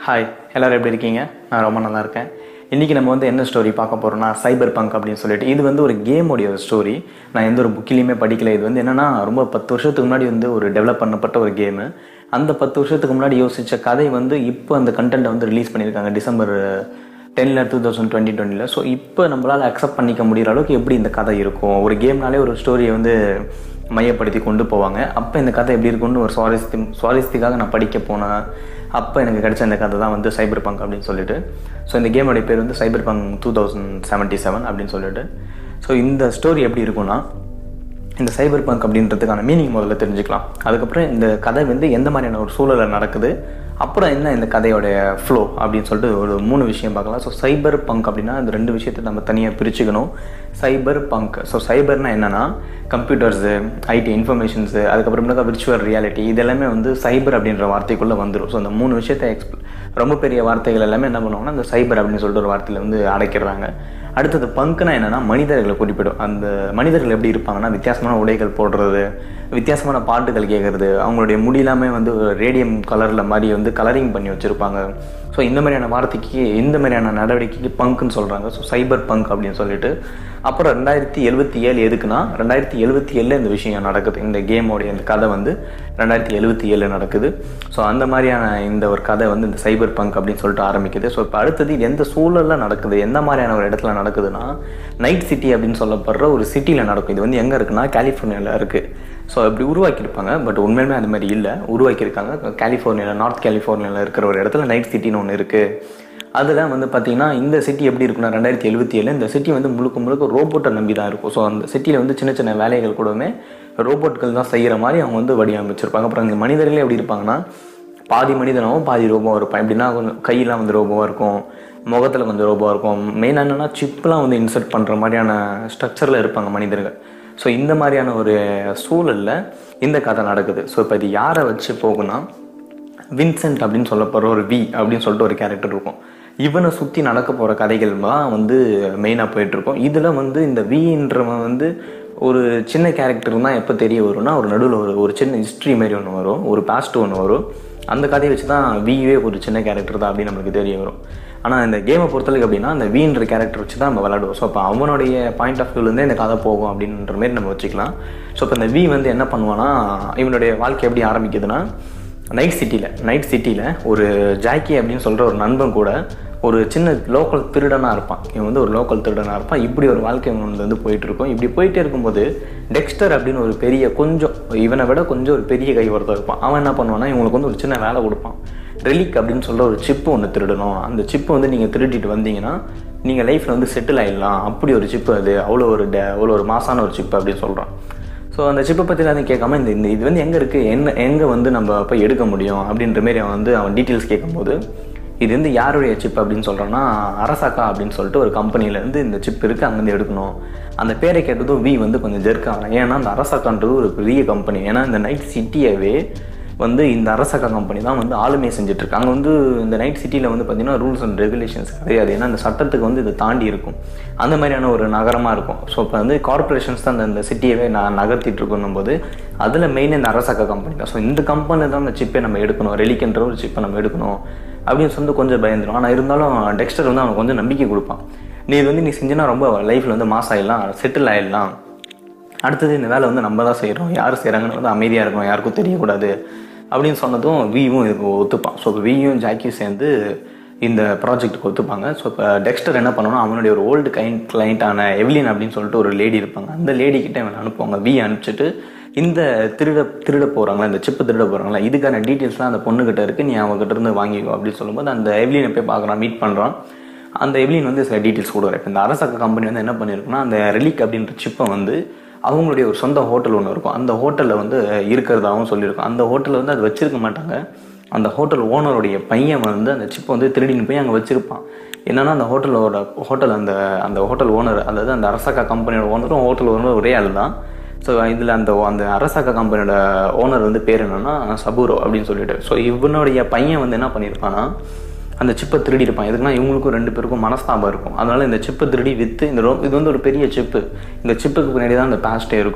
hi எல்லோரும் எப்படி இருக்கீங்க நான் ரொம்ப நல்லா இருக்கேன் இன்றைக்கி நம்ம வந்து என்ன ஸ்டோரி பார்க்க போகிறோம்னா சைபர் பங்க் அப்படின்னு சொல்லிட்டு இது வந்து ஒரு கேமோடைய ஸ்டோரி நான் எந்த ஒரு புக்கிலையுமே படிக்கல இது வந்து என்னென்னா ரொம்ப பத்து வருஷத்துக்கு முன்னாடி வந்து ஒரு டெவலப் பண்ணப்பட்ட ஒரு கேமு அந்த பத்து வருஷத்துக்கு முன்னாடி யோசித்த கதை வந்து இப்போ அந்த கண்டென்ட்டை வந்து ரிலீஸ் பண்ணியிருக்காங்க டிசம்பர் டென்னில் டூ தௌசண்ட் டுவெண்ட்டி டுவெண்ட்டியில் ஸோ இப்போ நம்மளால் அக்செப்ட் பண்ணிக்க முடிகிற அளவுக்கு எப்படி இந்த கதை இருக்கும் ஒரு கேம்னாலே ஒரு ஸ்டோரியை வந்து மையப்படுத்தி கொண்டு போவாங்க அப்போ இந்த கதை எப்படி இருக்கும்னு ஒரு சுவாரஸ்யத்தி சுவாரஸ்யத்துக்காக நான் படிக்க போனேன் அப்போ எனக்கு கிடைச்ச இந்த கதை தான் வந்து சைபர் பங்க் அப்படின்னு சொல்லிட்டு ஸோ இந்த கேமோடைய பேர் வந்து cyber punk two thousand seventy seven அப்படின்னு சொல்லிட்டு ஸோ இந்த ஸ்டோரி எப்படி இருக்கும்னா இந்த சைபர் பங்க் அப்படின்றதுக்கான மீனிங் முதல்ல தெரிஞ்சுக்கலாம் அதுக்கப்புறம் இந்த கதை வந்து எந்த மாதிரியான ஒரு சூழலில் நடக்குது அப்புறம் என்ன இந்த கதையோடைய ஃப்ளோ அப்படின்னு சொல்லிட்டு ஒரு மூணு விஷயம் பார்க்கலாம் ஸோ சைபர் பங்க் அப்படின்னா இந்த ரெண்டு விஷயத்தை நம்ம தனியாக பிரிச்சுக்கணும் சைபர் பங்க் ஸோ சைபர்னா என்னென்னா கம்ப்யூட்டர்ஸு ஐடி இன்ஃபர்மேஷன்ஸு அதுக்கப்புறமேட்டா விர்ச்சுவல் ரியாலிட்டி இது எல்லாமே வந்து சைபர் அப்படின்ற வார்த்தைக்குள்ளே வந்துடும் ஸோ அந்த மூணு விஷயத்தை எக்ஸ்ப் ரொம்ப பெரிய வார்த்தைகள் எல்லாமே என்ன பண்ணுவாங்கன்னா இந்த சைபர் அப்படின்னு சொல்லிட்டு ஒரு வார்த்தையில் வந்து அடைக்கிறாங்க அடுத்தது பங்க்னா என்னென்னா மனிதர்களை குறிப்பிடும் அந்த மனிதர்கள் எப்படி இருப்பாங்கன்னா வித்தியாசமான உடைகள் போடுறது வித்தியாசமான பாட்டுகள் கேட்குறது அவங்களுடைய முடியெல்லாமே வந்து ரேடியம் கலரில் மாதிரி வந்து கலரிங் பண்ணி வச்சுருப்பாங்க ஸோ இந்த மாதிரியான வார்த்தைக்கு இந்த மாதிரியான நடவடிக்கைக்கு பங்க்குன்னு சொல்கிறாங்க ஸோ சைபர் பங்க் அப்படின்னு சொல்லிட்டு அப்புறம் ரெண்டாயிரத்தி எழுபத்தி ஏழு எதுக்குன்னா ரெண்டாயிரத்தி எழுபத்தி ஏழில் இந்த விஷயம் நடக்குது இந்த கேமோடைய இந்த கதை வந்து ரெண்டாயிரத்தி எழுபத்தி ஏழில் நடக்குது ஸோ அந்த மாதிரியான இந்த ஒரு கதை வந்து இந்த சைபர் பங்க் அப்படின்னு சொல்லிட்டு ஆரம்பிக்குது ஸோ இப்போ அடுத்தது இது எந்த சூழலில் நடக்குது எந்த மாதிரியான ஒரு இடத்துல நடக்குதுன்னா நைட் சிட்டி அப்படின்னு சொல்லப்படுற ஒரு சிட்டியில் நடக்கும் இது வந்து எங்கே இருக்குன்னா கலிஃபோர்னியாவில் இருக்குது ஸோ அப்படி உருவாக்கியிருப்பாங்க பட் உண்மையுமே அது மாதிரி இல்லை உருவாக்கியிருக்காங்க கலிஃபோர்னியாவில் நார்த் கலிஃபோர்னியாவில் இருக்கிற ஒரு இடத்துல நைட் சிட்டின்னு ஒன்று இருக்குது அதில் வந்து பார்த்திங்கன்னா இந்த சிட்டி எப்படி இருக்குன்னா ரெண்டாயிரத்தி எழுபத்தி ஏழு இந்த சிட்டி வந்து முழுக்க முழுக்க ரோபோட்டை நம்பி தான் இருக்கும் ஸோ அந்த சிட்டியில் வந்து சின்ன சின்ன வேலைகள் கூடவே ரோபோட்கள் தான் செய்கிற மாதிரி அவங்க வந்து வடிவமைச்சிருப்பாங்க அப்புறம் இந்த மனிதர்களே எப்படி இருப்பாங்கன்னா பாதி மனிதனாகவும் பாதி ரோபோவாக இருப்பான் எப்படின்னா கொஞ்சம் கையெல்லாம் வந்து ரோபோவாக இருக்கும் முகத்தில் கொஞ்சம் ரோபோவாக இருக்கும் மெயினாக என்னென்னா சிப்லாம் வந்து இன்சர்ட் பண்ணுற மாதிரியான ஸ்ட்ரக்சரில் இருப்பாங்க மனிதர்கள் ஸோ இந்த மாதிரியான ஒரு சூழலில் இந்த கதை நடக்குது ஸோ இப்போ இது யாரை வச்சு போகுன்னா வின்சென்ட் அப்படின்னு சொல்லப்படுற ஒரு வி அப்படின்னு சொல்லிட்டு ஒரு கேரக்டர் இருக்கும் இவனை சுற்றி நடக்க போகிற கதைகள் தான் வந்து மெயினாக போயிட்டுருக்கும் இதில் வந்து இந்த வின்றவன் வந்து ஒரு சின்ன கேரக்டர் தான் எப்போ தெரிய வரும்னா ஒரு நடுவில் ஒரு ஒரு சின்ன ஹிஸ்ட்ரி மாரி ஒன்று வரும் ஒரு பாஸ்ட் ஒன்று வரும் அந்த கதையை வச்சு தான் விவே ஒரு சின்ன கேரக்டர் தான் அப்படின்னு நம்மளுக்கு தெரிய வரும் ஆனால் இந்த கேமை பொறுத்தளவுக்கு அப்படின்னா அந்த வீன்ற கேரக்டர் வச்சு தான் நம்ம விளாடுவோம் ஸோ அப்போ அவனுடைய பாயிண்ட் ஆஃப் வியூலேருந்தே இந்த கதை போகும் அப்படின்ற மாரி நம்ம வச்சுக்கலாம் ஸோ இப்போ இந்த வி வந்து என்ன பண்ணுவான்னா இவனுடைய வாழ்க்கை எப்படி ஆரம்பிக்குதுன்னா நைட் சிட்டியில் நைட் சிட்டியில் ஒரு ஜாக்கி அப்படின்னு சொல்கிற ஒரு நண்பன் கூட ஒரு சின்ன லோக்கல் திருடனாக இருப்பான் இவன் வந்து ஒரு லோக்கல் திருடனாக இருப்பான் இப்படி ஒரு வாழ்க்கை இவனுக்கு வந்து போயிட்டுருக்கும் இப்படி போயிட்டே இருக்கும்போது டெக்ஸ்டர் அப்படின்னு ஒரு பெரிய கொஞ்சம் இவனை விட கொஞ்சம் ஒரு பெரிய கை ஒருத்தர் இருப்பான் அவன் என்ன பண்ணுவான்னா இவங்களுக்கு வந்து ஒரு சின்ன வேலை கொடுப்பான் ரெலிக் அப்படின்னு சொல்கிற ஒரு சிப்பு ஒன்று திருடணும் அந்த சிப்பு வந்து நீங்கள் திருடிட்டு வந்தீங்கன்னா நீங்கள் லைஃப்பில் வந்து செட்டில் ஆகிடலாம் அப்படி ஒரு சிப்பு அது அவ்வளோ ஒரு டே அவ்வளோ ஒரு மாசான ஒரு சிப்பு அப்படின்னு சொல்கிறான் ஸோ அந்த சிப்பை பற்றி வந்து கேட்காம இந்த இந்த இது வந்து எங்கே இருக்குது என்ன எங்கே வந்து நம்ம போய் எடுக்க முடியும் அப்படின்ற மாரி அவன் வந்து அவன் டீட்டெயில்ஸ் கேட்கும்போது இது வந்து யாருடைய சிப் அப்படின்னு சொல்கிறான்னா அரசாக்கா அப்படின்னு சொல்லிட்டு ஒரு கம்பெனிலேருந்து இந்த சிப் இருக்குது அங்கேருந்து எடுக்கணும் அந்த பேரை கேட்டதும் வி வந்து கொஞ்சம் ஜெர்க் ஆகலாம் ஏன்னா அந்த அரசாக்கான்றது ஒரு பெரிய கம்பெனி ஏன்னா இந்த நைட் சிட்டியவே வந்து இந்த அரசாக்க கம்பெனி தான் வந்து ஆளுமை செஞ்சுட்ருக்கு அங்கே வந்து இந்த நைட் சிட்டியில் வந்து பார்த்திங்கன்னா ரூல்ஸ் அண்ட் ரெகுலேஷன்ஸ் கிடையாது ஏன்னா அந்த சட்டத்துக்கு வந்து இது தாண்டி இருக்கும் அந்த மாதிரியான ஒரு நகரமாக இருக்கும் ஸோ இப்போ வந்து கார்பரேஷன்ஸ் தான் அந்த இந்த சிட்டியவே நான் நகர்த்திட்டு இருக்கணும் போது அதில் மெயின் இந்த அரசாக்க கம்பெனி தான் ஸோ இந்த கம்பெனி தான் அந்த சிப்பை நம்ம எடுக்கணும் ரெலிக்கன்ற ஒரு சிப்பை நம்ம எடுக்கணும் அப்படின்னு சொல்லி கொஞ்சம் பயந்துடும் ஆனால் இருந்தாலும் டெக்ஸ்டர் வந்து அவனுக்கு கொஞ்சம் நம்பிக்கை கொடுப்பான் நீ இது வந்து நீ செஞ்சினா ரொம்ப லைஃப்பில் வந்து மாஸ் ஆகிடலாம் செட்டில் ஆகிடலாம் அடுத்தது இந்த வேலை வந்து நம்ம தான் செய்கிறோம் யார் செய்கிறாங்கன்னு வந்து அமைதியாக இருக்கணும் யாருக்கும் தெரியக்கூடாது அப்படின்னு சொன்னதும் வியும் இதுக்கு ஒத்துப்பான் ஸோ இப்போ வியும் ஜாக்கியும் சேர்ந்து இந்த ப்ராஜெக்ட்டுக்கு ஒத்துப்பாங்க ஸோ இப்போ டெக்ஸ்டர் என்ன பண்ணணும் அவனுடைய ஒரு ஓல்டு கைண்ட் கிளைண்ட்டான எவ்லின் அப்படின்னு சொல்லிட்டு ஒரு லேடி இருப்பாங்க அந்த லேடி கிட்ட இவன் அனுப்புவாங்க வி அனுப்பிச்சிட்டு இந்த திருட திருட போகிறாங்களா இந்த சிப்பு திருட போகிறாங்களா இதுக்கான டீட்டெயில்ஸ்லாம் அந்த பொண்ணுக்கிட்ட இருக்குது நீ அவங்ககிட்ட இருந்து வாங்கிக்கோ அப்படின்னு சொல்லும்போது அந்த எவ்லினை போய் பார்க்குறான் மீட் பண்ணுறான் அந்த எவ்லின் வந்து சில டீட்டெயில்ஸ் கொடுக்குறேன் இப்போ இந்த அரசாக்க கம்பெனி வந்து என்ன பண்ணியிருக்குன்னா அந்த ரெலிக் அப்படின்ற சிப்பை வந்து அவங்களுடைய ஒரு சொந்த ஹோட்டல் ஒன்று இருக்கும் அந்த ஹோட்டலில் வந்து இருக்கிறதாகவும் சொல்லியிருக்கோம் அந்த ஹோட்டலில் வந்து அது வச்சுருக்க மாட்டாங்க அந்த ஹோட்டல் ஓனருடைய பையன் வந்து அந்த சிப்பை வந்து திருடின்னு போய் அங்கே வச்சுருப்பான் என்னன்னா அந்த ஹோட்டலோட ஹோட்டல் அந்த அந்த ஹோட்டல் ஓனர் அதாவது அந்த அரசாக்கா கம்பெனியோட ஓனரும் ஹோட்டல் ஓனரும் ஒரே ஆள் தான் ஸோ இதில் அந்த அந்த அரசாக்க கம்பெனியோட ஓனர் வந்து பேர் என்னென்னா சபூரோ அப்படின்னு சொல்லிட்டு ஸோ இவனுடைய பையன் வந்து என்ன பண்ணியிருப்பான்னா அந்த சிப்பை திருடி இருப்பான் எதுக்குன்னா இவங்களுக்கும் ரெண்டு பேருக்கும் மனஸ்தாபம் இருக்கும் அதனால இந்த சிப்பை திருடி விற்று இந்த ரோ இது வந்து ஒரு பெரிய சிப்பு இந்த சிப்புக்கு பின்னாடி தான் அந்த பாஸ்ட்டே இருக்கும்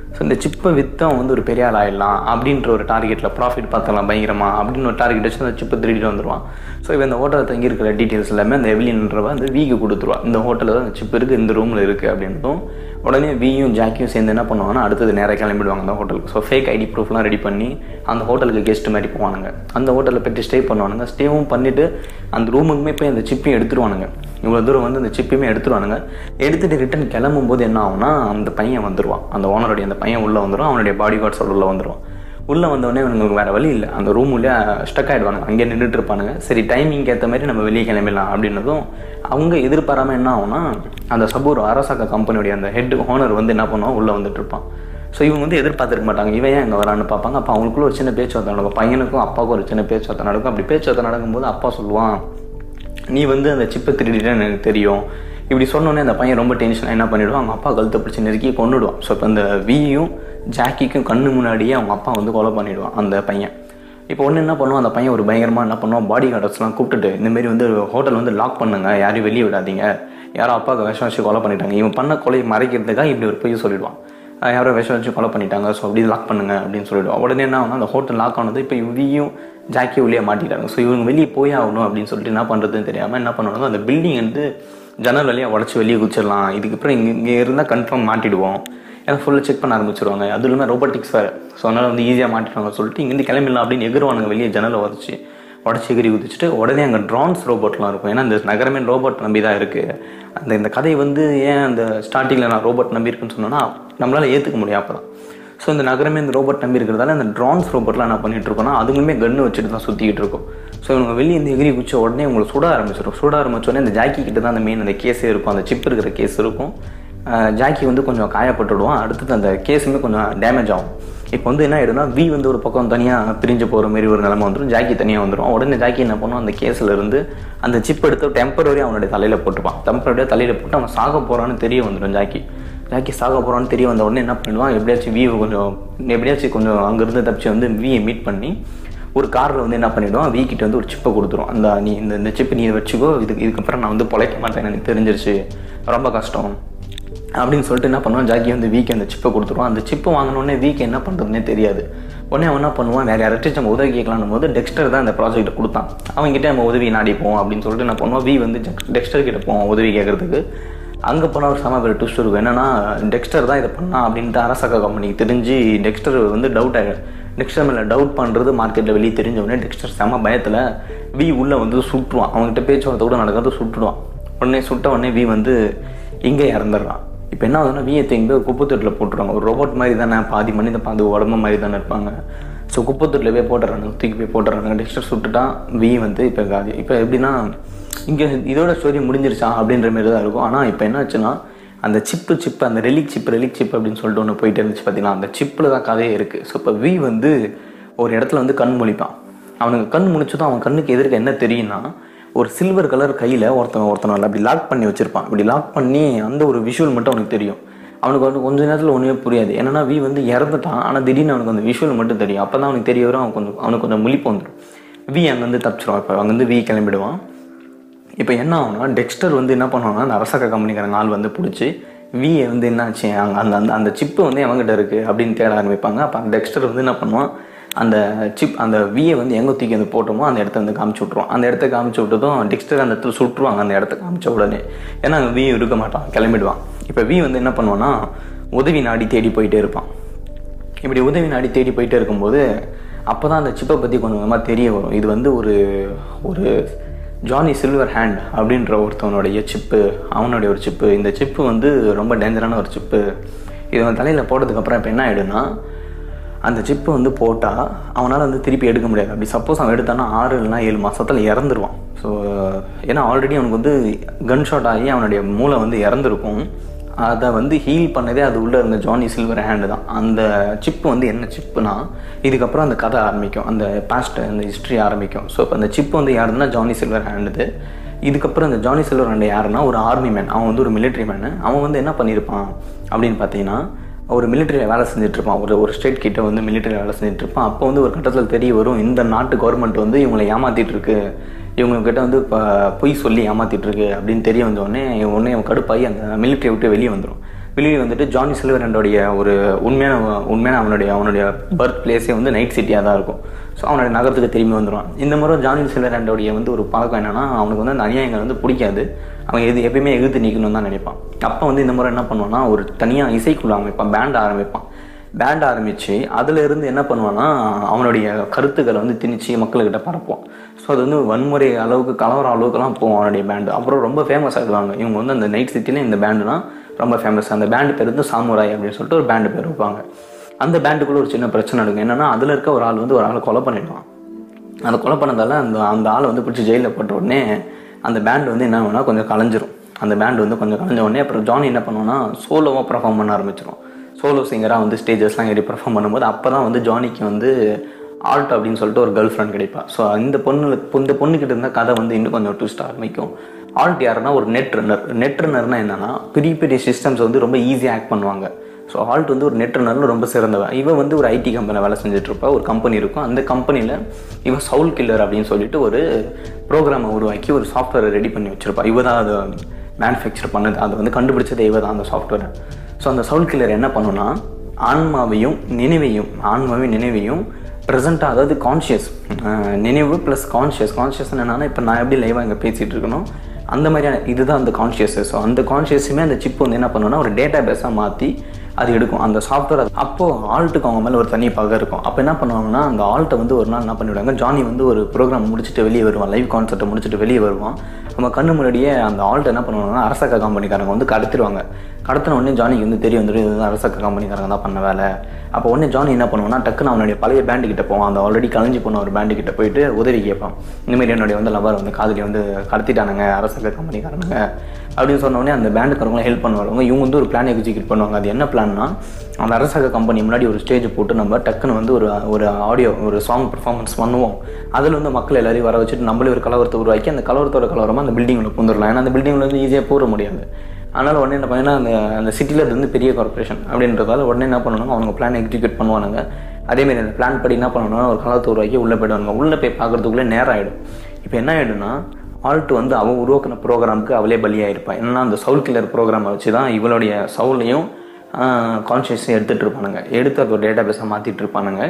ஸோ இந்த சிப்பை விற்று அவன் வந்து ஒரு பெரிய ஆள் ஆயிடலாம் அப்படின்ற ஒரு டார்கெட்டில் ப்ராஃபிட் பார்த்தலாம் பயங்கரமா அப்படின்னு ஒரு டார்கெட் வச்சு அந்த சிப்பை திருடிட்டு வந்துடுவான் ஸோ இவன் இந்த ஹோட்டலில் தங்கி இருக்கிற டீட்டெயில்ஸ் எல்லாமே அந்த எவிலின்றவ அந்த வீக்கு கொடுத்துருவா இந்த ஹோட்டலில் தான் அந்த சிப் இருக்குது இந்த ரூமில் இருக்குது அப்படின்றதும் உடனே வியும் ஜாக்கியும் சேர்ந்து என்ன பண்ணுவாங்கன்னா அடுத்தது நேராக கிளம்பிடுவாங்க அந்த ஹோட்டலுக்கு ஸோ ஃபேக் ஐடி ப்ரூஃப்லாம் ரெடி பண்ணி அந்த ஹோட்டலுக்கு கெஸ்ட் மாதிரி போவானுங்க அந்த ஹோட்டலில் போய்ட்டு ஸ்டே பண்ணுவானுங்க ஸ்டேவும் பண்ணிவிட்டு அந்த ரூமுக்குமே போய் அந்த சிப்பையும் எடுத்துருவானுங்க இவ்வளோ தூரம் வந்து அந்த சிப்பையுமே எடுத்துருவானுங்க எடுத்துகிட்டு ரிட்டன் கிளம்பும்போது என்ன ஆகும்னா அந்த பையன் வந்துடுவான் அந்த ஓனருடைய அந்த பையன் உள்ளே வந்துடும் அவனுடைய பாடி கார்ட்ஸோட உள்ளே வந்துடுவான் உள்ளே வந்தோடனே இவனுங்களுக்கு வேறு வழி இல்லை அந்த ரூம் உள்ளே ஸ்டக் ஆகிடுவாங்க அங்கே நின்றுட்டு இருப்பானுங்க சரி டைமிங்க்கு ஏற்ற மாதிரி நம்ம வெளியே கிளம்பிடலாம் அப்படின்னதும் அவங்க எதிர்பாராமல் என்ன ஆகும்னா அந்த சபூர் அரசாக்க கம்பெனியுடைய அந்த ஹெட் ஓனர் வந்து என்ன பண்ணுவான் உள்ளே வந்துட்டு இருப்பான் ஸோ இவங்க வந்து எதிர்பார்த்துருக்க மாட்டாங்க இவன் ஏன் இங்கே வரான்னு பார்ப்பாங்க அப்போ அவங்களுக்குள்ள ஒரு சின்ன பேச்சுவார்த்தை நடக்கும் பையனுக்கும் அப்பாவுக்கும் ஒரு சின்ன பேச்சுவார்த்தை நடக்கும் அப்படி பேச்சுவார்த்தை நடக்கும்போது அப்பா சொல்லுவான் நீ வந்து அந்த சிப்பை திருடிட்டேன்னு எனக்கு தெரியும் இப்படி சொன்னோன்னே அந்த பையன் ரொம்ப டென்ஷனாக என்ன பண்ணிவிடுவான் அவங்க அப்பா கழுத்தை பிடிச்சி நெருக்கி கொண்டுடுவான் ஸோ இப்போ அந்த வியும் ஜாக்கிக்கும் கண்ணு முன்னாடியே அவங்க அப்பா வந்து கொலை பண்ணிவிடுவான் அந்த பையன் இப்போ ஒன்று என்ன பண்ணுவான் அந்த பையன் ஒரு பயங்கரமாக என்ன பண்ணுவான் பாடி கார்டர்ஸ்லாம் கூப்பிட்டுட்டு இந்தமாரி வந்து ஹோட்டல் வந்து லாக் பண்ணுங்க யாரையும் வெளியே விடாதீங்க யாரோ அப்பாவுக்கு விஷம் வச்சு கொலை பண்ணிட்டாங்க இவன் பண்ண கொலையை மறைக்கிறதுக்காக இப்படி ஒரு பொய் சொல்லிடுவான் அஹ் யாரோ விஷம் வச்சு கொலை பண்ணிட்டாங்க ஸோ அப்படி லாக் பண்ணுங்க அப்படின்னு சொல்லிடுவான் உடனே என்ன ஆகும்னா அந்த ஹோட்டல் லாக் ஆனது இப்போ இவியும் ஜாக்கி உள்ளே மாட்டிட்டாங்க ஸோ இவங்க வெளியே போய் ஆகணும் அப்படின்னு சொல்லிட்டு என்ன பண்ணுறதுன்னு தெரியாமல் என்ன பண்ணுவாங்க அந்த பில்டிங் வந்து ஜன்னல் வழியாக உடச்சி வெளியே குச்சிடலாம் இதுக்கப்புறம் இங்கே இங்கே இருந்தால் கன்ஃபார்ம் மாட்டிடுவோம் ஏன்னா ஃபுல்லாக செக் பண்ண ஆரம்பிச்சிருவாங்க அது இல்லாமல் ரோபோட்டிக்ஸ் வேறு ஸோ அதனால் வந்து ஈஸியாக மாட்டிடுவாங்க சொல்லிட்டு இங்கேருந்து கிளம்பிடலாம் அப்படின்னு எகிருவானுங்க வெளியே ஜன்னலை உடச்சி உடச்சி எகிரி குதிச்சுட்டு உடனே அங்கே ட்ரான்ஸ் ரோபோட்லாம் இருக்கும் ஏன்னா இந்த நகரமே ரோபோட் நம்பி தான் இருக்குது அந்த இந்த கதை வந்து ஏன் அந்த ஸ்டார்டிங்கில் நான் ரோபோட் நம்பி இருக்குன்னு சொன்னேன்னா நம்மளால் ஏற்றுக்க முடியும் அப்போ தான் ஸோ இந்த நகரமே இந்த ரோபோட் நம்பி இருக்கிறதால இந்த ட்ரான்ஸ் ரோபோட்லாம் என்ன பண்ணிட்டு இருக்கோம்னா அதுங்களுமே கன்று வச்சுட்டு தான் சுற்றிக்கிட்டு இருக்கும் ஸோ இவங்க வெளியே இந்த எகிரி குச்ச உடனே உங்களை சுட ஆரம்பிச்சிடும் சுட ஆரம்பிச்சோடனே இந்த ஜாக்கி கிட்ட தான் அந்த மெயின் அந்த கேஸே இருக்கும் அந்த சிப் இருக்கிற கேஸ் இருக்கும் அஹ் ஜாக்கி வந்து கொஞ்சம் காயப்பட்டுடுவான் அடுத்தது அந்த கேஸுமே கொஞ்சம் டேமேஜ் ஆகும் இப்போ வந்து என்ன ஆயிடும்னா வி வந்து ஒரு பக்கம் தனியாக பிரிஞ்சு போகிற மாதிரி ஒரு நிலைமை வந்துடும் ஜாக்கி தனியாக வந்துடும் உடனே ஜாக்கி என்ன பண்ணும் அந்த கேஸில் இருந்து அந்த சிப் எடுத்து டெம்பரரி அவனுடைய தலையில் போட்டுப்பான் டெம்பரரியாக தலையில் போட்டு அவன் சாக போகிறான்னு தெரிய வந்துடும் ஜாக்கி ஜாக்கி சாக போகிறான்னு தெரிய வந்த உடனே என்ன பண்ணுவான் எப்படியாச்சும் வியை கொஞ்சம் எப்படியாச்சும் கொஞ்சம் அங்கேருந்து தப்பிச்சு வந்து வியை மீட் பண்ணி ஒரு காரில் வந்து என்ன பண்ணிவிடுவான் வி கிட்ட வந்து ஒரு சிப்பை கொடுத்துரும் அந்த நீ இந்த இந்த சிப்பை நீ வச்சுக்கோ இதுக்கு இதுக்கப்புறம் நான் வந்து பொழைக்க மாட்டேன் எனக்கு தெரிஞ்சிருச்சு ரொம்ப கஷ்டம் அப்படின்னு சொல்லிட்டு என்ன பண்ணுவான் ஜாக்கி வந்து வீக்கு அந்த சிப்பை கொடுத்துருவான் அந்த சிப்பை வாங்கினோடனே வீக்கு என்ன பண்ணுறதுனே தெரியாது உடனே அவன் என்ன பண்ணுவான் வேறு யார்கிட்ட நம்ம உதவி கேட்கலான்னு போது டெக்ஸ்டர் தான் இந்த ப்ராஜெக்ட்டை கொடுத்தான் அவங்ககிட்ட நம்ம உதவி நாடிப்போம் அப்படின்னு சொல்லிட்டு என்ன பண்ணுவான் வி வந்து டெக்ஸ்டர் கிட்ட போவான் உதவி கேட்கறதுக்கு அங்கே போனால் ஒரு சம பேர் ட்விஸ்ட் இருக்கும் என்னன்னா டெக்ஸ்டர் தான் இதை பண்ணா அப்படின்ட்டு அரசாங்க கம்பெனிக்கு தெரிஞ்சு டெக்ஸ்டர் வந்து டவுட் ஆகிடும் டெக்ஸ்டர் மேலே டவுட் பண்ணுறது மார்க்கெட்டில் வெளியே தெரிஞ்ச உடனே டெக்ஸ்டர் செம பயத்தில் வி உள்ளே வந்து சுட்டுருவான் அவங்ககிட்ட பேச்சுவார்த்தை கூட நடக்கிறது சுட்டுடுவான் உடனே சுட்ட உடனே வி வந்து இங்கே இறந்துடுறான் இப்போ என்ன ஆகுதுன்னா வியை தூக்கி போய் குப்பத்தொட்டில் போட்டுருவாங்க ஒரு ரோபோட் மாதிரி தானே பாதி மனித பாதி உடம்பு மாதிரி தானே இருப்பாங்க ஸோ குப்பத்தொட்டில் போய் போட்டுறாங்க தூக்கி போய் போட்டுறாங்க டெக்ஸ்டர் சுட்டுட்டான் வி வந்து இப்போ காதி இப்போ எப்படின்னா இங்கே இதோட ஸ்டோரி முடிஞ்சிருச்சா அப்படின்ற மாதிரி தான் இருக்கும் ஆனால் இப்போ என்ன ஆச்சுன்னா அந்த சிப்பு சிப்பு அந்த ரெலிக் சிப் ரெலிக் சிப் அப்படின்னு சொல்லிட்டு ஒன்று போயிட்டு இருந்துச்சு பார்த்தீங்கன்னா அந்த சிப்பில் தான் கதையே இருக்குது ஸோ இப்போ வி வந்து ஒரு இடத்துல வந்து கண் முழிப்பான் அவனுக்கு கண் முழிச்சதும் அவன் கண்ணுக்கு எதிர்க்க என்ன தெரியும்னா ஒரு சில்வர் கலர் கையில் ஒருத்தன் ஒருத்தன் அப்படி லாக் பண்ணி வச்சிருப்பான் இப்படி லாக் பண்ணி அந்த ஒரு விஷுவல் மட்டும் அவனுக்கு தெரியும் அவனுக்கு வந்து கொஞ்ச நேரத்தில் ஒன்றுமே புரியாது என்னன்னா வி வந்து இறந்துட்டான் ஆனால் திடீர்னு அவனுக்கு அந்த விஷுவல் மட்டும் தெரியும் அப்போ தான் அவனுக்கு தெரிய வரும் அவன் கொஞ்சம் அவனுக்கு கொஞ்சம் முழிப்பு வந்துடும் வி அங்கேருந்து தப்பிச்சிருவான் இப்போ அங்கேருந்து வி கிளம்பிடுவான் இப்போ என்ன ஆகும்னா டெக்ஸ்டர் வந்து என்ன பண்ணுவாங்கன்னா அந்த அரசாங்க கம்பெனிக்காரங்க ஆள் வந்து பிடிச்சி விஏ வந்து என்னாச்சு அங்கே அந்த அந்த அந்த சிப்பு வந்து எவங்கிட்ட இருக்குது அப்படின்னு தேட ஆரம்பிப்பாங்க அப்போ அந்த டெக்ஸ்டர் வந்து என்ன பண்ணுவான் அந்த சிப் அந்த விஏ வந்து எங்கே தூக்கி வந்து போட்டோமோ அந்த இடத்த வந்து காமிச்சு விட்ருவான் அந்த இடத்த காமிச்சு விட்டதும் டெக்ஸ்டர் அந்த இடத்துல சுட்டுருவாங்க அந்த இடத்த காமிச்ச உடனே ஏன்னா அங்கே வி இருக்க மாட்டான் கிளம்பிடுவான் இப்போ வி வந்து என்ன பண்ணுவான்னா உதவி நாடி தேடி போயிட்டே இருப்பான் இப்படி உதவி நாடி தேடி போயிட்டே இருக்கும்போது அப்போ தான் அந்த சிப்பை பற்றி கொஞ்சம் கொஞ்சமாக தெரிய வரும் இது வந்து ஒரு ஒரு ஜானி சில்வர் ஹேண்ட் அப்படின்ற ஒருத்தவனுடைய சிப்பு அவனுடைய ஒரு சிப்பு இந்த சிப்பு வந்து ரொம்ப டேஞ்சரான ஒரு சிப்பு இது அவன் தலையில் போட்டதுக்கப்புறம் இப்போ என்ன ஆகிடும்னா அந்த சிப்பை வந்து போட்டால் அவனால் வந்து திருப்பி எடுக்க முடியாது அப்படி சப்போஸ் அவன் எடுத்தானா ஆறு இல்லைனா ஏழு மாதத்தில் இறந்துருவான் ஸோ ஏன்னா ஆல்ரெடி அவனுக்கு வந்து கன் ஷாட் ஆகி அவனுடைய மூளை வந்து இறந்துருக்கும் அதை வந்து ஹீல் பண்ணதே அது உள்ளே இருந்த ஜானி சில்வர் ஹேண்டு தான் அந்த சிப்பு வந்து என்ன சிப்புனா இதுக்கப்புறம் அந்த கதை ஆரம்பிக்கும் அந்த பாஸ்ட் அந்த ஹிஸ்ட்ரி ஆரம்பிக்கும் ஸோ இப்போ அந்த சிப்பு வந்து யாருன்னா ஜானி சில்வர் ஹேண்டுது இதுக்கப்புறம் இந்த ஜானி சில்வர் ஹேண்டு யாருன்னா ஒரு ஆர்மி மேன் அவன் வந்து ஒரு மிலிட்ரி மேனு அவன் வந்து என்ன பண்ணியிருப்பான் அப்படின்னு பார்த்தீங்கன்னா ஒரு மிலிட்டரியில் வேலை செஞ்சுட்டு இருப்பான் ஒரு ஒரு ஸ்டேட் கிட்ட வந்து மிலிட்டரியில் வேலை செஞ்சுட்டு இருப்பான் அப்போ வந்து ஒரு கட்டத்தில் தெரிய வரும் இந்த நாட்டு கவர்மெண்ட் வந்து இவங்களை ஏமாத்திட்டு இருக்கு இவங்க கிட்ட வந்து இப்போ பொய் சொல்லி ஏமாத்திட்டு இருக்கு அப்படின்னு தெரிய வந்த உடனே உடனே இவன் கடுப்பாகி அந்த மிலிட்டரியை விட்டு வெளியே வந்துடும் வெளியே வந்துட்டு ஜானி சில்வரண்டோடைய ஒரு உண்மையான உண்மையான அவனுடைய அவனுடைய பர்த் பிளேஸே வந்து நைட் சிட்டியாக தான் இருக்கும் ஸோ அவனுடைய நகரத்துக்கு திரும்பி வந்துடுவான் இந்த முறை ஜானி சில்வரண்டோடைய வந்து ஒரு பழக்கம் என்னன்னா அவனுக்கு வந்து அந்த அநியாயங்கள் வந்து பிடிக்காது அவன் எது எப்பயுமே எதிர்த்து நிற்கணும்னு தான் நினைப்பான் அப்போ வந்து இந்த முறை என்ன பண்ணுவான்னா ஒரு தனியாக இசைக்குழு அமைப்பான் பேண்ட் ஆரம்பிப்பான் பேண்ட் ஆரம்பித்து அதில் இருந்து என்ன பண்ணுவான்னா அவனுடைய கருத்துக்களை வந்து திணிச்சு மக்கள்கிட்ட பரப்புவான் ஸோ அது வந்து வன்முறை அளவுக்கு கலவர அளவுக்குலாம் போகும் அவனுடைய பேண்டு அப்புறம் ரொம்ப ஃபேமஸ் ஆகிடுவாங்க இவங்க வந்து அந்த நைட் சிட்டியில் இந்த பேண்டுனா ரொம்ப ஃபேமஸ் அந்த பேண்டு பேர் வந்து சாமுராய் அப்படின்னு சொல்லிட்டு ஒரு பேண்டு பேர் வைப்பாங்க அந்த பேண்டுக்குள்ளே ஒரு சின்ன பிரச்சனை நடக்கும் என்னன்னா அதில் இருக்க ஒரு ஆள் வந்து ஒரு ஆளை கொலை பண்ணிடுவான் அந்த கொலை பண்ணதால அந்த அந்த ஆளை வந்து பிடிச்சி ஜெயிலில் போட்ட உடனே அந்த பேண்ட் வந்து என்ன ஆகும்னா கொஞ்சம் கலைஞ்சிரும் அந்த பேண்ட் வந்து கொஞ்சம் கலைஞ்ச உடனே அப்புறம் ஜானி என்ன பண்ணுவான்னா சோலோவாக பர்ஃபார்ம் பண்ண ஆரம்பிச்சிடும் சோலோ சிங்கராக வந்து ஸ்டேஜஸ்லாம் ஏறி பர்ஃபார்ம் பண்ணும்போது அப்போ தான் வந்து ஜானிக்கு வந்து ஆல்ட் அப்படின்னு சொல்லிட்டு ஒரு கேர்ள் ஃப்ரெண்ட் கிடைப்பா ஸோ இந்த பொண்ணு இந்த பொண்ணுக்கிட்ட இருந்த கதை வந்து இன்னும் கொஞ்சம் ட்விஸ்ட் ஆரம்பிக்கும் ஆல்ட் யாருன்னா ஒரு நெட் ரன்னர் நெட் ரன்னர்னா என்னன்னா பெரிய பெரிய சிஸ்டம்ஸ் வந்து ரொம்ப ஈஸியாக ஆக்ட் பண்ணுவாங்க ஸோ ஆல்ட் வந்து ஒரு நெட் ரன்னரில் ரொம்ப சிறந்தவன் இவன் வந்து ஒரு ஐடி கம்பெனியில் வேலை செஞ்சுட்டு இருப்பா ஒரு கம்பெனி இருக்கும் அந்த கம்பெனியில் இவன் சவுல் கில்லர் அப்படின்னு சொல்லிட்டு ஒரு ப்ரோக்ராமை உருவாக்கி ஒரு சாஃப்ட்வேரை ரெடி பண்ணி வச்சிருப்பா இவ தான் அதை மேனுஃபேக்சர் பண்ணது அதை வந்து கண்டுபிடிச்சதே இவ தான் அந்த சாஃப்ட்வேரை ஸோ அந்த சவுல் கில்லர் என்ன பண்ணுன்னா ஆன்மாவையும் நினைவையும் ஆன்மாவையும் நினைவையும் ப்ரெசண்ட்டாக அதாவது கான்ஷியஸ் நினைவு ப்ளஸ் கான்ஷியஸ் கான்ஷியஸ் என்னன்னா இப்போ நான் எப்படி லைவாக இங்கே பேசிகிட்டு இருக்கணும் அந்த மாதிரியான இதுதான் அந்த கான்ஷியஸ் ஸோ அந்த கான்ஷியஸுமே அந்த சிப் வந்து என்ன பண்ணுன்னா ஒரு டேட்டா பேஸாக மாற்றி அது எடுக்கும் அந்த சாஃப்ட்வேர் அப்போது ஆல்ட்டுக்கு அவங்க மேலே ஒரு தனி பகை இருக்கும் அப்போ என்ன பண்ணுவாங்கன்னா அந்த ஆல்ட்டை வந்து ஒரு நாள் என்ன பண்ணிவிடுவாங்க ஜானி வந்து ஒரு ப்ரோக்ராம் முடிச்சுட்டு வெளியே வருவான் லைவ் கான்சர்ட்டை முடிச்சுட்டு வெளியே வருவான் நம்ம கண்ணு முன்னாடியே அந்த ஆல்ட் என்ன பண்ணுவாங்கன்னா அரசக கம்பெனிக்காரங்க வந்து கடத்திடுவாங்க கடத்தின உடனே ஜானிக்கு வந்து தெரிய வந்துடும் இது வந்து அரசக கம்பெனிக்காரங்க தான் பண்ண வேலை அப்போ உடனே ஜானி என்ன பண்ணுவான்னா டக்குன்னு அவனுடைய பழைய பேண்டு கிட்ட போவான் அந்த ஆல்ரெடி கலைஞ்சு போன ஒரு பேண்டு கிட்ட போயிட்டு உதவி கேட்பான் இந்தமாரி என்னுடைய வந்து லவர் வந்து காதலி வந்து கடத்திட்டானுங்க அரசக கம்பெனிக்காரனுங்க அப்படின்னு சொன்ன உடனே அந்த பேண்டுக்காரங்களும் ஹெல்ப் பண்ணுவாங்க இவங்க வந்து ஒரு பிளான் எக்ஸிக்யூட் பண்ணுவாங்க அது என்ன பிளான்னா அந்த அரசக கம்பெனி முன்னாடி ஒரு ஸ்டேஜ் போட்டு நம்ம டக்குன்னு வந்து ஒரு ஒரு ஆடியோ ஒரு சாங் பெர்ஃபார்மன்ஸ் பண்ணுவோம் அதில் வந்து மக்கள் எல்லாரையும் வர வச்சுட்டு நம்மளே ஒரு கலவரத்தை உருவாக்கி அந்த கலவரத்தோட கலவரமாக அந்த பில்டிங்கில் பூந்துடலாம் ஏன்னா அந்த பில்டிங்கில் வந்து ஈஸியாக போட முடியாது அதனால் உடனே என்ன பண்ணா அந்த அந்த சிட்டியில் அது வந்து பெரிய கார்பரேஷன் அப்படின்றதால உடனே என்ன பண்ணணும் அவங்க பிளான் எக்ஸிக்யூட் பண்ணுவானுங்க அதேமாரி அந்த பிளான் படி என்ன பண்ணணும்னா ஒரு கலவரத்தை உருவாக்கி உள்ளே போயிடுவாங்க உள்ளே போய் பார்க்குறதுக்குள்ளே நேரம் ஆகிடும் இப்போ என்ன ஆகிடும்னா ஆல்ட் வந்து அவன் உருவாக்கின ப்ரோக்ராமுக்கு அவளே பலியாயிருப்பான் என்னன்னா அந்த சவுல் கில்லர் ப்ரோக்ராமை வச்சு தான் இவளுடைய சவுலையும் கான்ஷியஸையும் எடுத்துகிட்டு இருப்பானுங்க எடுத்து அது ஒரு டேட்டா பேஸாக மாற்றிட்டு இருப்பானுங்க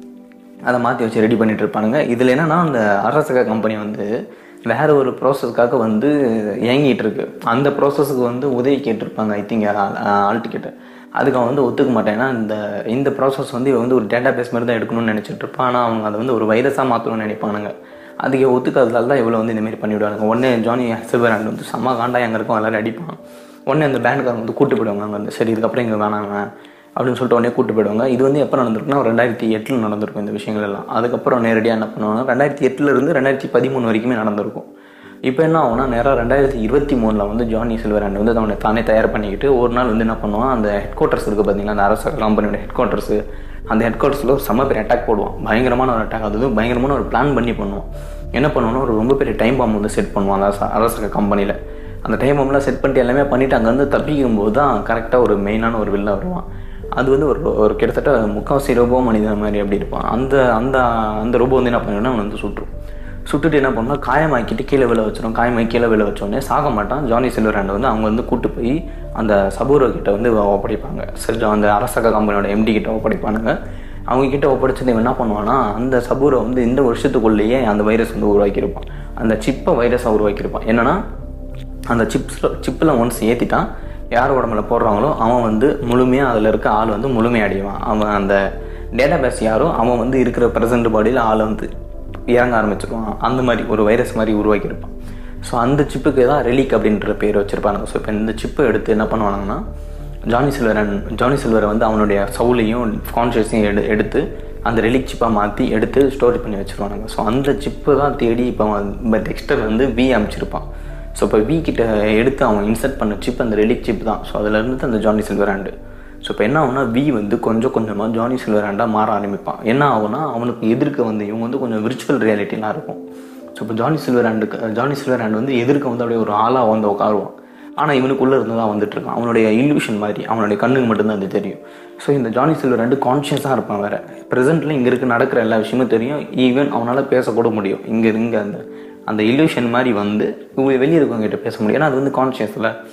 அதை மாற்றி வச்சு ரெடி பண்ணிட்டு இருப்பானுங்க இதில் என்னன்னா அந்த அரசக கம்பெனி வந்து வேற ஒரு ப்ராசஸ்க்காக வந்து இயங்கிட்டு இருக்கு அந்த ப்ராசஸுக்கு வந்து உதவி கேட்டிருப்பாங்க ஐ திங்க் ஆல்ட்டு கிட்ட அதுக்கு அவன் வந்து ஒத்துக்க மாட்டேன் ஏன்னா இந்த இந்த ப்ராசஸ் வந்து இவன் வந்து ஒரு டேட்டா பேஸ் மாதிரி தான் எடுக்கணும்னு நினச்சிட்டு இருப்பான் ஆனால் அவங்க அதை வந்து ஒரு வைரஸாக மாற்றணும்னு நினைப்பானுங்க அதுக்கு ஒத்துக்காததால தான் இவ்வளோ வந்து இந்தமாரி பண்ணிவிடுவாங்க உடனே ஜானி சில்வராண்ட் வந்து செம்ம காண்டா எங்கே இருக்கும் எல்லாரும் அடிப்பான் உடனே அந்த பேண்டுக்காரங்க வந்து கூட்டு போயிடுவாங்க அங்கே வந்து சரி இதுக்கப்புறம் இங்கே வேணாங்க அப்படின்னு சொல்லிட்டு உடனே கூட்டு போயிடுவாங்க இது வந்து எப்போ நடந்திருக்குன்னா ரெண்டாயிரத்தி எட்டில் நடந்திருக்கும் இந்த விஷயங்கள் எல்லாம் அதுக்கப்புறம் நேரடியாக என்ன பண்ணுவாங்க ரெண்டாயிரத்தி எட்டுல இருந்து ரெண்டாயிரத்தி பதிமூணு வரைக்குமே நடந்திருக்கும் இப்போ என்ன ஆகும்னா நேராக ரெண்டாயிரத்தி இருபத்தி மூணில் வந்து ஜானி சில்வராண்ட் வந்து அவனை தானே தயார் பண்ணிக்கிட்டு ஒரு நாள் வந்து என்ன பண்ணுவான் அந்த ஹெட் குவார்ட்டர்ஸ் இருக்குது பார்த்தீங்களா அந்த அரசு கம்பெனியோட ஹெட் குவார்ட்டர்ஸு அந்த ஹெட் குவார்ட்டர்ஸில் ஒரு செம்ம பெரிய அட்டாக் போடுவான் பயங்கரமான ஒரு அட்டாக் அது வந்து பயங்கரமான ஒரு பிளான் பண்ணி பண்ணுவான் என்ன பண்ணுவான்னா ஒரு ரொம்ப பெரிய டைம் பாம்பு வந்து செட் பண்ணுவான் அந்த அரச- அரசக கம்பெனியில் அந்த டைம் பாம்பெலாம் செட் பண்ணிட்டு எல்லாமே பண்ணிவிட்டு அங்கேருந்து தப்பிக்கும் போது தான் கரெக்டாக ஒரு மெயினான ஒரு வில்ல வருவான் அது வந்து ஒரு ஒரு கிட்டத்தட்ட முக்கால்வாசி ரோபோ மனிதன் மாதிரி அப்படி இருப்பான் அந்த அந்த அந்த ரோபோ வந்து என்ன பண்ணிடும்னா அவனை வந்து சுட்டுரும் சுட்டுட்டு என்ன பண்ணா காயமாக்கிட்டு கீழே விழ வச்சிடும் காயமாக்கி கீழே விழ வச்சோடனே சாக மாட்டான் ஜானி சில்வராண்ட் வந்து அவங்க வந்து கூட்டு போய் அந்த சபூரோ கிட்ட வந்து ஒப்படைப்பாங்க சரி அந்த அரசக கம்பெனியோட எம்டி கிட்ட ஒப்படைப்பானுங்க அவங்க கிட்ட ஒப்படைச்சது இவன் என்ன பண்ணுவான்னா அந்த சபூரை வந்து இந்த வருஷத்துக்குள்ளேயே அந்த வைரஸ் வந்து உருவாக்கியிருப்பான் அந்த சிப்பை வைரஸாக உருவாக்கியிருப்பான் என்னன்னா அந்த சிப்ஸில் சிப்பில் ஒன்ஸ் ஏற்றிட்டான் யார் உடம்புல போடுறாங்களோ அவன் வந்து முழுமையாக அதில் இருக்க ஆள் வந்து முழுமையாக அடைவான் அவன் அந்த டேட்டா பேஸ் யாரோ அவன் வந்து இருக்கிற ப்ரெசன்ட் பாடியில் ஆளை வந்து இறங்க ஆரம்பிச்சிருவான் அந்த மாதிரி ஒரு வைரஸ் மாதிரி உருவாக்கியிருப்பான் ஸோ அந்த சிப்புக்கு தான் ரெலிக் அப்படின்ற பேர் வச்சுருப்பாங்க ஸோ இப்போ இந்த சிப்பை எடுத்து என்ன பண்ணுவானுங்கன்னா ஜானி சில்வரன் ஜானி சில்வரை வந்து அவனுடைய சவுலையும் கான்ஷியஸையும் எடு எடுத்து அந்த ரெலிக் சிப்பாக மாற்றி எடுத்து ஸ்டோரி பண்ணி வச்சுருவானுங்க ஸோ அந்த சிப்பு தான் தேடி இப்போ அவன் டெக்ஸ்டர் வந்து வி அமைச்சிருப்பான் ஸோ இப்போ வி கிட்ட எடுத்து அவன் இன்சர்ட் பண்ண சிப் அந்த ரெலிக் சிப் தான் ஸோ அதுலேருந்து அந்த ஜானி சில்வராண்டு ஸோ இப்போ என்ன ஆகும்னா வி வந்து கொஞ்சம் கொஞ்சமாக ஜானி சில்வராண்டாக மாற ஆரம்பிப்பான் என்ன ஆகும்னா அவனுக்கு எதிர்க்க வந்து இவங்க வந்து கொஞ்சம் விர்ச்சுவல் ரியாலிட்டிலாம் இருக்கும் ஸோ இப்போ ஜானி சில்வராண்டுக்கு ஜானி சில்வராண்ட் வந்து எதிர்க்க வந்து அப்படியே ஒரு ஆளாக வந்து உட்காருவான் ஆனால் இவனுக்குள்ளே இருந்து தான் வந்துட்டு இருக்கான் அவனுடைய இல்யூஷன் மாதிரி அவனுடைய கண்ணுக்கு மட்டும்தான் அது தெரியும் ஸோ இந்த ஜானி சில்வர் ரெண்டு கான்ஷியஸாக இருப்பான் வேற ப்ரெசென்ட்டில் இங்கே இருக்க நடக்கிற எல்லா விஷயமும் தெரியும் ஈவன் அவனால் பேசக்கூட முடியும் இங்கே இங்கே அந்த அந்த இல்யூஷன் மாதிரி வந்து இவங்க வெளியே இருக்கவங்க கிட்ட பேச முடியும் ஏன்னா அது வந்து கான்ஷியஸில்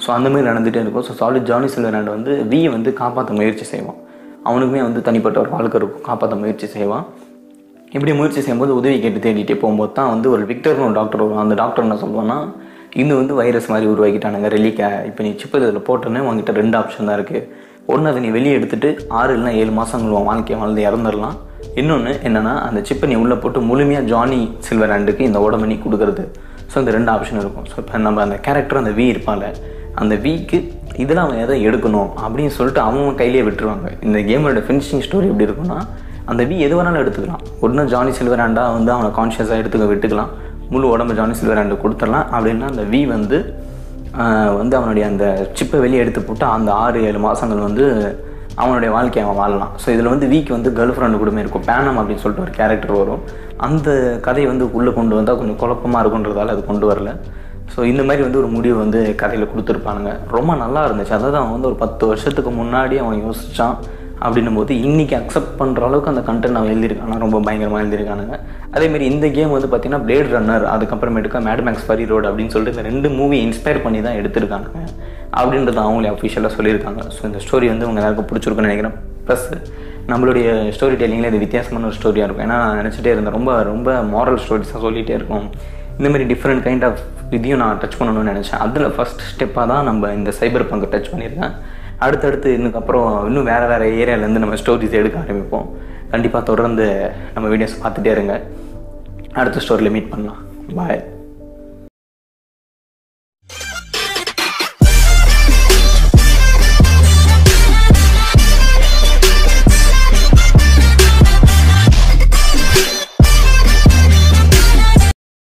ஸோ அந்த மாதிரி நடந்துகிட்டே இருக்கும் ஸோ சாலிட் ஜானி சில்வராண்ட் வந்து வியை வந்து காப்பாற்ற முயற்சி செய்வான் அவனுக்குமே வந்து தனிப்பட்ட ஒரு வாழ்க்கை இருக்கும் காப்பாற்ற முயற்சி செய்வான் இப்படி முயற்சி செய்யும்போது உதவி கேட்டு தேடிட்டே போகும்போது தான் வந்து ஒரு விக்டர்னு ஒரு டாக்டர் வரும் அந்த டாக்டர் என்ன சொல்லுவான்னா இது வந்து வைரஸ் மாதிரி உருவாக்கிட்டானுங்க ரெலிக்க இப்போ நீ சிப்பு இதில் போட்டோன்னே உங்ககிட்ட ரெண்டு ஆப்ஷன் தான் இருக்குது ஒன்று அதை நீ வெளியே எடுத்துட்டு ஆறு இல்லைனா ஏழு மாதங்கள் உன் வாழ்க்கையை வாழ்ந்து இறந்துடலாம் இன்னொன்று என்னென்னா அந்த சிப்பை நீ உள்ளே போட்டு முழுமையாக ஜானி சில்வர் ஹேண்டுக்கு இந்த உடம்பை நீ கொடுக்குறது ஸோ இந்த ரெண்டு ஆப்ஷன் இருக்கும் ஸோ இப்போ நம்ம அந்த கேரக்டர் அந்த வி இருப்பான்ல அந்த வீக்கு இதில் அவன் எதை எடுக்கணும் அப்படின்னு சொல்லிட்டு அவங்க கையிலேயே விட்டுருவாங்க இந்த கேமோட ஃபினிஷிங் ஸ்டோரி எப்படி இருக்குன்னா அந்த வி எது வேணாலும் எடுத்துக்கலாம் ஒன்று ஜானி சில்வர் ஹேண்டா வந்து அவனை கான்ஷியஸாக எடுத்துக்க விட்டுக்கலாம் முழு உடம்பு ஜானி சில்வர் ஹேண்டு கொடுத்துடலாம் அப்படின்னா அந்த வி வந்து ஆஹ், வந்து அவனுடைய அந்த சிப்பை வெளியே எடுத்து போட்டு அந்த ஆறு ஏழு மாதங்கள் வந்து அவனுடைய வாழ்க்கையை அவன் வாழலாம் ஸோ இதில் வந்து வீக் வந்து கேர்ள் ஃப்ரெண்டு கூடமே இருக்கும் பேனம் அப்படின்னு சொல்லிட்டு ஒரு கேரக்டர் வரும் அந்த கதையை வந்து உள்ளே கொண்டு வந்தால் கொஞ்சம் குழப்பமாக இருக்குன்றதால அது கொண்டு வரல ஸோ இந்த மாதிரி வந்து ஒரு முடிவு வந்து கதையில் கொடுத்துருப்பானுங்க ரொம்ப நல்லா இருந்துச்சு அதாவது அவன் வந்து ஒரு பத்து வருஷத்துக்கு முன்னாடி அவன் யோசிச்சான் அப்படின்னும் போது இன்றைக்கி அக்செப்ட் பண்ணுற அளவுக்கு அந்த கண்டென்ட் அவன் எழுதியிருக்கானா ரொம்ப பயங்கரமாக எழுதியிருக்கானுங்க அதேமாரி இந்த கேம் வந்து பார்த்தீங்கன்னா பிளேட் ரன்னர் அதுக்கப்புறமேட்டுக்கா மேட் மேக்ஸ் ஃபரி ரோடு அப்படின்னு சொல்லிட்டு இந்த ரெண்டு மூவி இன்ஸ்பயர் பண்ணி தான் எடுத்திருக்காங்க அப்படின்றத அவங்களே அஃபிஷியலாக சொல்லியிருக்காங்க ஸோ இந்த ஸ்டோரி வந்து உங்க எல்லாருக்கும் பிடிச்சிருக்குன்னு நினைக்கிறேன் ப்ளஸ் நம்மளுடைய ஸ்டோரி டெல்லிங்கில் இது வித்தியாசமான ஒரு ஸ்டோரியாக இருக்கும் ஏன்னா நான் நினச்சிட்டே இருந்தேன் ரொம்ப ரொம்ப மாரல் ஸ்டோரிஸாக சொல்லிகிட்டே இருக்கும் இந்த மாதிரி டிஃப்ரெண்ட் கைண்ட் ஆஃப் இதையும் நான் டச் பண்ணணும்னு நினச்சேன் அதில் ஃபஸ்ட் ஸ்டெப்பாக தான் நம்ம இந்த சைபர் பங்கை டச் பண்ணியிருக்கேன் அடுத்தடுத்து இன்னுக்கப்புறம் இன்னும் வேறு வேறு ஏரியாவிலேருந்து நம்ம ஸ்டோரிஸ் எடுக்க ஆரம்பிப்போம் கண்டிப்பாக தொடர்ந்து நம்ம வீடியோஸ் பார்த்துட்டே இருங்க அடுத்த ஸ்டோரியில் மீட் பண்ணலாம் பாய்